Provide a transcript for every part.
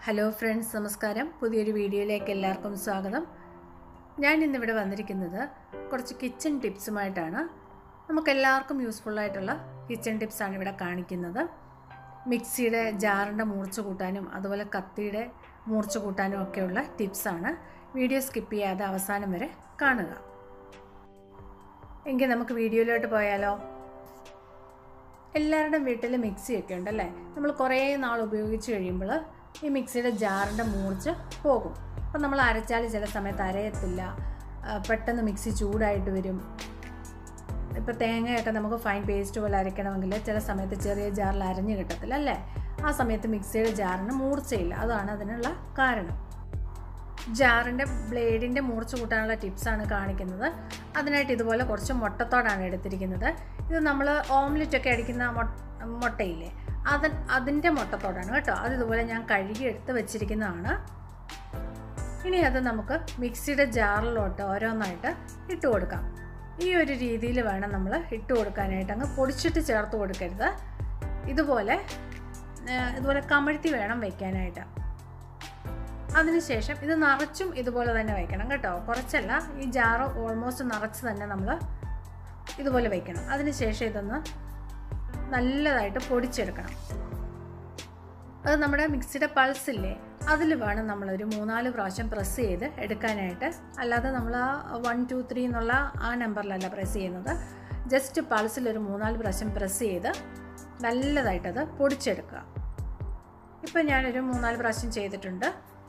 hello friends നമസ്കാരം പുതിയൊരു വീഡിയോയിലേക്ക് എല്ലാവർക്കും സ്വാഗതം ഞാൻ ഇന്നിവിടെ വന്നിരിക്കുന്നത് കുറച്ച് കിച്ചൺ ടിപ്സുമായിട്ടാണ് നമുക്ക് എല്ലാവർക്കും യൂസ്ഫുൾ ആയിട്ടുള്ള കിച്ചൺ ടിപ്സാണ് ഇവിടെ കാണിക്കുന്നത് മിക്സിയുടെ ജാറിൻ്റെ മൂർച്ച കൂട്ടാനും അതുപോലെ കത്തിയുടെ മൂർച്ച കൂട്ടാനും ഒക്കെയുള്ള ടിപ്സാണ് വീഡിയോ സ്കിപ്പ് ചെയ്യാതെ അവസാനം വരെ കാണുക എങ്കിൽ നമുക്ക് വീഡിയോയിലോട്ട് പോയാലോ എല്ലാവരുടെയും വീട്ടിൽ മിക്സിയൊക്കെ ഉണ്ടല്ലേ നമ്മൾ കുറേ നാൾ ഉപയോഗിച്ച് കഴിയുമ്പോൾ ഈ മിക്സിയുടെ ജാറിൻ്റെ മൂർച്ച പോകും അപ്പം നമ്മൾ അരച്ചാൽ ചില സമയത്ത് അരയത്തില്ല ആ, പെട്ടെന്ന് മിക്സി ചൂടായിട്ട് വരും ഇപ്പോൾ തേങ്ങയൊക്കെ നമുക്ക് ഫൈൻ പേസ്റ്റ് പോലെ അരയ്ക്കണമെങ്കിൽ ചില സമയത്ത് ചെറിയ ജാറിൽ അരഞ്ഞു കിട്ടത്തില്ല അല്ലേ ആ സമയത്ത് മിക്സിയുടെ ജാറിന് മൂർച്ചയില്ല അതാണ് അതിനുള്ള കാരണം ജാറിൻ്റെ ബ്ലേഡിൻ്റെ മൂർച്ച കൂട്ടാനുള്ള ടിപ്സാണ് കാണിക്കുന്നത് അതിനായിട്ട് ഇതുപോലെ കുറച്ച് മുട്ടത്തോടാണ് എടുത്തിരിക്കുന്നത് ഇത് നമ്മൾ ഓംലെറ്റ് ഒക്കെ അടിക്കുന്ന മൊ- മുട്ടയില്ലേ അത് അതിൻ്റെ മുട്ടത്തോടാണ് കേട്ടോ അത് ഇതുപോലെ ഞാൻ കഴുകി എടുത്ത് വെച്ചിരിക്കുന്നതാണ് ഇനി അത് നമുക്ക് മിക്സിയുടെ ജാറിലോട്ട് ഓരോന്നായിട്ട് ഇട്ട് കൊടുക്കാം ഈ ഒരു രീതിയിൽ വേണം നമ്മൾ ഇട്ട് കൊടുക്കാനായിട്ട് അങ്ങ് പൊടിച്ചിട്ട് ചേർത്ത് കൊടുക്കരുത് ഇതുപോലെ ആ, ഇതുപോലെ കമഴ്ത്തി വേണം വയ്ക്കാനായിട്ട് അതിനുശേഷം ഇത് നിറച്ചും ഇതുപോലെ തന്നെ വയ്ക്കണം കേട്ടോ കുറച്ചല്ല ഈ ജാറ് ഓൾമോസ്റ്റ് നിറച്ച് തന്നെ നമ്മൾ ഇതുപോലെ വയ്ക്കണം അതിനുശേഷം ഇതൊന്ന് നല്ലതായിട്ട് പൊടിച്ചെടുക്കണം അത് നമ്മുടെ മിക്സിയുടെ പൾസ് ഇല്ലേ അതിൽ വേണം നമ്മളൊരു മൂന്നാല് പ്രാവശ്യം പ്രസ് ചെയ്ത് എടുക്കാനായിട്ട് അല്ലാതെ നമ്മൾ ആ വൺ ടു ത്രീ എന്നുള്ള ആ നമ്പറിലല്ല പ്രസ് ചെയ്യുന്നത് ജസ്റ്റ് പൾസിൽ ഒരു മൂന്നാല് പ്രാവശ്യം പ്രസ് ചെയ്ത് നല്ലതായിട്ടത് പൊടിച്ചെടുക്കുക ഇപ്പം ഞാനൊരു മൂന്നാല് പ്രാവശ്യം ചെയ്തിട്ടുണ്ട്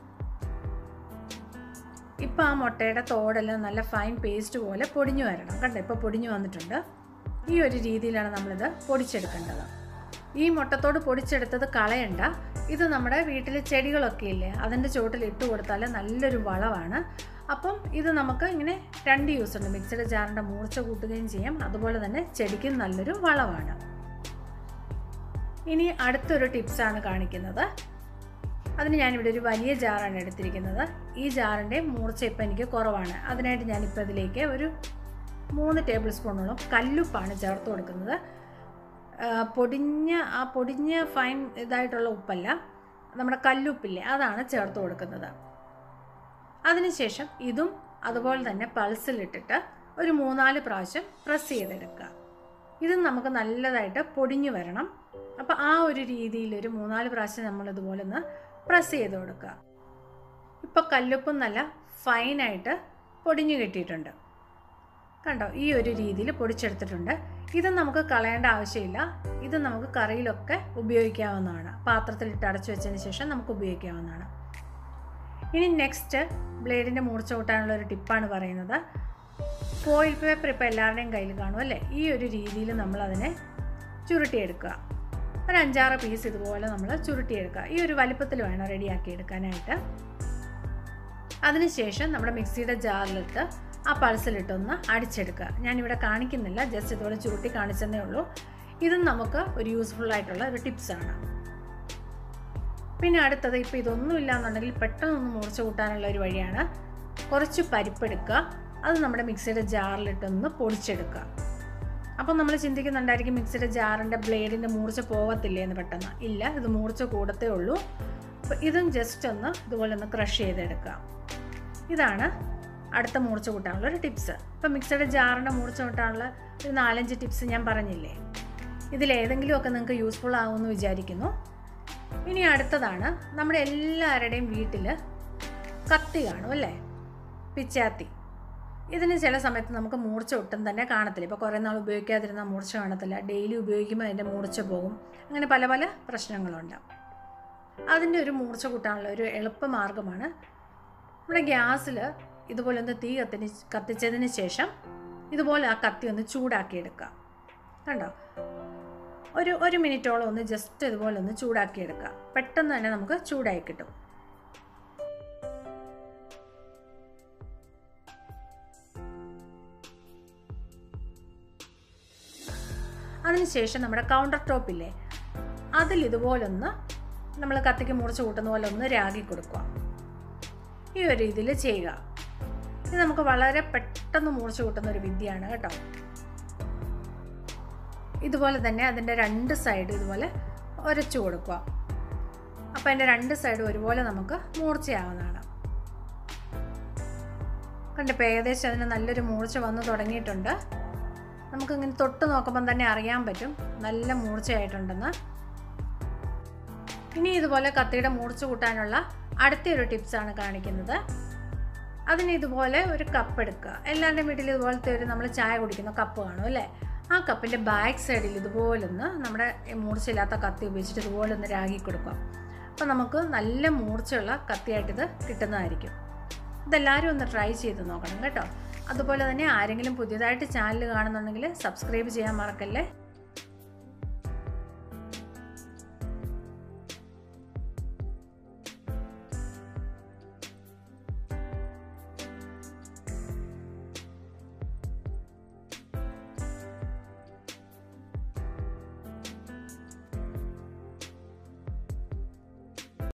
ഇപ്പം ആ മുട്ടയുടെ തോടെല്ലാം നല്ല ഫൈൻ പേസ്റ്റ് പോലെ പൊടിഞ്ഞു വരണം കണ്ടോ ഇപ്പോൾ പൊടിഞ്ഞു വന്നിട്ടുണ്ട് ഈ ഒരു രീതിയിലാണ് നമ്മളിത് പൊടിച്ചെടുക്കേണ്ടത് ഈ മുട്ടത്തോട് പൊടിച്ചെടുത്തത് കളയണ്ട ഇത് നമ്മുടെ വീട്ടിലെ ചെടികളൊക്കെ ഇല്ലേ അതിൻ്റെ ചുവട്ടിൽ ഇട്ട് കൊടുത്താൽ നല്ലൊരു വളമാണ് അപ്പം ഇത് നമുക്ക് ഇങ്ങനെ രണ്ട് യൂസ് ഉണ്ട് മിക്സിയുടെ ജാറിൻ്റെ മൂർച്ച കൂട്ടുകയും ചെയ്യാം അതുപോലെ തന്നെ ചെടിക്കും നല്ലൊരു വളമാണ് ഇനി അടുത്തൊരു ടിപ്സാണ് കാണിക്കുന്നത് അതിന് ഞാനിവിടെ ഒരു വലിയ ജാറാണ് എടുത്തിരിക്കുന്നത് ഈ ജാറിൻ്റെ മൂർച്ച ഇപ്പം എനിക്ക് കുറവാണ് അതിനായിട്ട് ഞാനിപ്പോൾ ഇതിലേക്ക് ഒരു മൂന്ന് ടേബിൾ സ്പൂണോളം കല്ലുപ്പാണ് ചേർത്ത് കൊടുക്കുന്നത് ആ, പൊടിഞ്ഞ ആ പൊടിഞ്ഞ ഫൈൻ ഇതായിട്ടുള്ള ഉപ്പല്ല നമ്മുടെ കല്ലുപ്പില്ലേ അതാണ് ചേർത്ത് കൊടുക്കുന്നത് അതിനുശേഷം ഇതും അതുപോലെ തന്നെ പൾസിലിട്ടിട്ട് ഒരു മൂന്നാല് പ്രാവശ്യം പ്രസ് ചെയ്തെടുക്കുക ഇത് നമുക്ക് നല്ലതായിട്ട് പൊടിഞ്ഞു വരണം അപ്പോൾ ആ ഒരു രീതിയിൽ ഒരു മൂന്നാല് പ്രാവശ്യം നമ്മൾ ഇതുപോലെ ഒന്ന് പ്രസ് ചെയ്ത് കൊടുക്കുക ഇപ്പോൾ കല്ലുപ്പും നല്ല ഫൈനായിട്ട് പൊടിഞ്ഞു കിട്ടിയിട്ടുണ്ട് കണ്ടോ ഈ ഒരു രീതിയിൽ പൊടിച്ചെടുത്തിട്ടുണ്ട് ഇത് നമുക്ക് കളയേണ്ട ആവശ്യമില്ല ഇത് നമുക്ക് കറിയിലൊക്കെ ഉപയോഗിക്കാവുന്നതാണ് പാത്രത്തിലിട്ട് അടച്ചു വെച്ചതിന് ശേഷം നമുക്ക് ഉപയോഗിക്കാവുന്നതാണ് ഇനി നെക്സ്റ്റ് ബ്ലേഡിൻ്റെ മൂർച്ച കൂട്ടാനുള്ള ഒരു ടിപ്പാണ് പറയുന്നത് ഫോയിൽ പേപ്പർ ഇപ്പോൾ എല്ലാവരുടെയും കയ്യിൽ കാണും അല്ലേ ഈ ഒരു രീതിയിൽ നമ്മൾ അതിനെ ചുരുട്ടിയെടുക്കുക ഒരു അഞ്ചാറ് പീസ് ഇതുപോലെ നമ്മൾ ചുരുട്ടിയെടുക്കുക ഈ ഒരു വലിപ്പത്തിൽ വേണം റെഡിയാക്കി എടുക്കാനായിട്ട് അതിനുശേഷം നമ്മുടെ മിക്സിയുടെ ജാറിലിട്ട് ആ പൾസിലിട്ടൊന്ന് അടിച്ചെടുക്കുക ഞാനിവിടെ കാണിക്കുന്നില്ല ജസ്റ്റ് ഇതുപോലെ ചുരുട്ടി കാണിച്ചതേ ഉള്ളൂ ഇതും നമുക്ക് ഒരു യൂസ്ഫുൾ ആയിട്ടുള്ള ഒരു ടിപ്സാണ് പിന്നെ അടുത്തത് ഇപ്പോൾ ഇതൊന്നും ഇല്ലാന്നുണ്ടെങ്കിൽ പെട്ടെന്നൊന്ന് മൂർച്ച കൂട്ടാനുള്ള ഒരു വഴിയാണ് കുറച്ച് പരിപ്പെടുക്കുക അത് നമ്മുടെ മിക്സിയുടെ ജാറിലിട്ടൊന്ന് പൊടിച്ചെടുക്കുക അപ്പം നമ്മൾ ചിന്തിക്കുന്നുണ്ടായിരിക്കും മിക്സിയുടെ ജാറിൻ്റെ ബ്ലേഡിൻ്റെ മൂർച്ച പോകത്തില്ലേ എന്ന് പെട്ടെന്ന് ഇല്ല ഇത് മൂർച്ച കൂടത്തേ ഉള്ളൂ അപ്പോൾ ഇതും ജസ്റ്റ് ഒന്ന് ഇതുപോലെ ഒന്ന് ക്രഷ് ചെയ്തെടുക്കുക ഇതാണ് അടുത്ത മൂർച്ച കൂട്ടാനുള്ള ഒരു ടിപ്സ് ഇപ്പം മിക്സിയുടെ ജാറിൻ്റെ മൂർച്ച കൂട്ടാനുള്ള ഒരു നാലഞ്ച് ടിപ്സ് ഞാൻ പറഞ്ഞില്ലേ ഇതിലേതെങ്കിലുമൊക്കെ നിങ്ങൾക്ക് യൂസ്ഫുൾ ആകുമെന്ന് വിചാരിക്കുന്നു ഇനി അടുത്തതാണ് നമ്മുടെ എല്ലാവരുടെയും വീട്ടിൽ കത്തി കാണും അല്ലേ പിച്ചാത്തി ഇതിന് ചില സമയത്ത് നമുക്ക് മൂർച്ച ഒട്ടും തന്നെ കാണത്തില്ല ഇപ്പോൾ കുറേ നാൾ ഉപയോഗിക്കാതിരുന്ന മൂർച്ച കാണത്തില്ല ഡെയിലി ഉപയോഗിക്കുമ്പോൾ അതിൻ്റെ മൂർച്ച പോകും അങ്ങനെ പല പല പ്രശ്നങ്ങളുണ്ട് അതിൻ്റെ ഒരു മൂർച്ച കൂട്ടാനുള്ള ഒരു എളുപ്പ മാർഗ്ഗമാണ് നമ്മുടെ ഗ്യാസിൽ ഇതുപോലെ ഒന്ന് തീ കത്തിന് കത്തിച്ചതിന് ശേഷം ഇതുപോലെ ആ കത്തി ഒന്ന് ചൂടാക്കി എടുക്കുക കണ്ടോ ഒരു ഒരു മിനിറ്റോളം ഒന്ന് ജസ്റ്റ് ഇതുപോലെ ഒന്ന് ചൂടാക്കി എടുക്കുക പെട്ടെന്ന് തന്നെ നമുക്ക് ചൂടായി കിട്ടും അതിനുശേഷം നമ്മുടെ കൗണ്ടർ ടോപ്പില്ലേ അതിൽ ഇതുപോലൊന്ന് നമ്മൾ കത്തിക്ക് മുറിച്ച് കൂട്ടുന്ന പോലെ ഒന്ന് രാഗി കൊടുക്കുക ഈ ഒരു രീതിയിൽ ചെയ്യുക ഇത് നമുക്ക് വളരെ പെട്ടെന്ന് മൂർച്ച കൂട്ടുന്ന ഒരു വിദ്യയാണ് കേട്ടോ ഇതുപോലെ തന്നെ അതിൻ്റെ രണ്ട് സൈഡ് ഇതുപോലെ ഉരച്ചു കൊടുക്കുക അപ്പോൾ അതിൻ്റെ രണ്ട് സൈഡും ഒരുപോലെ നമുക്ക് മൂർച്ചയാവുന്നതാണ് കണ്ടിപ്പോൾ ഏകദേശം അതിന് നല്ലൊരു മൂർച്ച വന്ന് തുടങ്ങിയിട്ടുണ്ട് നമുക്കിങ്ങനെ തൊട്ട് നോക്കുമ്പം തന്നെ അറിയാൻ പറ്റും നല്ല മൂർച്ചയായിട്ടുണ്ടെന്ന് ഇനി ഇതുപോലെ കത്തിയുടെ മൂർച്ച കൂട്ടാനുള്ള അടുത്തൊരു ടിപ്സാണ് കാണിക്കുന്നത് അതിന് ഇതുപോലെ ഒരു കപ്പ് എടുക്കുക എല്ലാവരുടെയും വീട്ടിൽ ഇതുപോലത്തെ ഒരു നമ്മൾ ചായ കുടിക്കുന്ന കപ്പ് കാണും അല്ലേ ആ കപ്പിൻ്റെ ബാക്ക് സൈഡിൽ ഇതുപോലൊന്ന് നമ്മുടെ മൂർച്ചയില്ലാത്ത കത്തി ഉപയോഗിച്ചിട്ട് ഇതുപോലെ ഒന്ന് രാഗി കൊടുക്കുക അപ്പോൾ നമുക്ക് നല്ല മൂർച്ചയുള്ള കത്തിയായിട്ടിത് കിട്ടുന്നതായിരിക്കും ഇതെല്ലാവരും ഒന്ന് ട്രൈ ചെയ്ത് നോക്കണം കേട്ടോ അതുപോലെ തന്നെ ആരെങ്കിലും പുതിയതായിട്ട് ചാനൽ കാണുന്നുണ്ടെങ്കിൽ സബ്സ്ക്രൈബ് ചെയ്യാൻ മറക്കല്ലേ